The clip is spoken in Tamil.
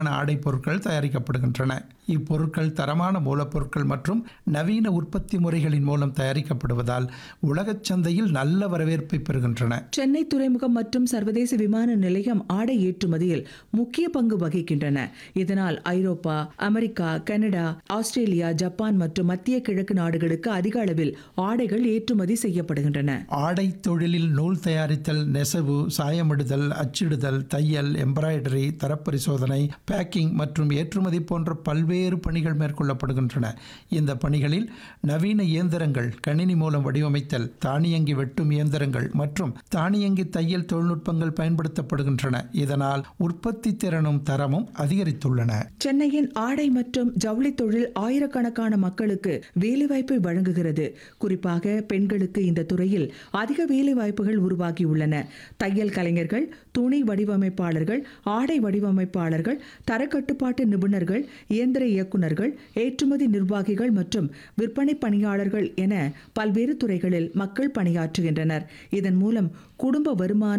ஆடை பொருட்கள் தயாரிக்கப்படுகின்றன இப்பொருட்கள் தரமான மூலப்பொருட்கள் மற்றும் நவீன உற்பத்தி முறைகளின் மூலம் தயாரிக்கப்படுவதால் உலகச் சந்தையில் நல்ல வரவேற்பை பெறுகின்றன சென்னை துறைமுகம் மற்றும் சர்வதேச விமான நிலையம் ஆடை ஏற்றுமதியில் முக்கிய பங்கு வகிக்கின்றன இதனால் ஐரோப்பா அமெரிக்கா கனடா ஆஸ்திரேலியா ஜப்பான் மற்றும் மத்திய கிழக்கு நாடுகளுக்கு அதிக அளவில் ஆடைகள் ஏற்றுமதி செய்யப்படுகின்றன ஆடை தொழிலில் நூல் தயாரித்தல் நெசவு சாயமிடுதல் அச்சிடுதல் தையல் எம்ப்ராய்டரி தரப்பரிசோதனை பேக்கிங் மற்றும் ஏற்றுமதி போன்ற பல்வேறு பணிகள் மேற்கொள்ளப்படுகின்றன இந்த பணிகளில் நவீன இயந்திரங்கள் கணினி மூலம் வடிவமைத்தல் தானியங்கி வெட்டும் இயந்திரங்கள் மற்றும் தானியங்கி தையல் தொழில்நுட்பங்கள் பயன்படுத்தப்படுகின்றன இதனால் உற்பத்தி திறனும் தரமும் அதிகரித்துள்ளன சென்னையின் ஆடை மற்றும் ஜவுளி தொழில் ஆயிரக்கணக்கான மக்களுக்கு வேலைவாய்ப்பை வழங்குகிறது குறிப்பாக பெண்களுக்கு இந்த துறையில் அதிக வேலைவாய்ப்புகள் உருவாகியுள்ளன தையல் கலைஞர்கள் துணி வடிவமைப்பாளர்கள் ஆடை வடிவமைப்பாளர்கள் தரக்கட்டுப்பாட்டு நிபுணர்கள் இயந்திர இயக்குநர்கள் ஏற்றுமதி நிர்வாகிகள் மற்றும் விற்பனை பணியாளர்கள் என பல்வேறு துறைகளில் மக்கள் பணியாற்றுகின்றனர் இதன் மூலம் குடும்ப வருமானம்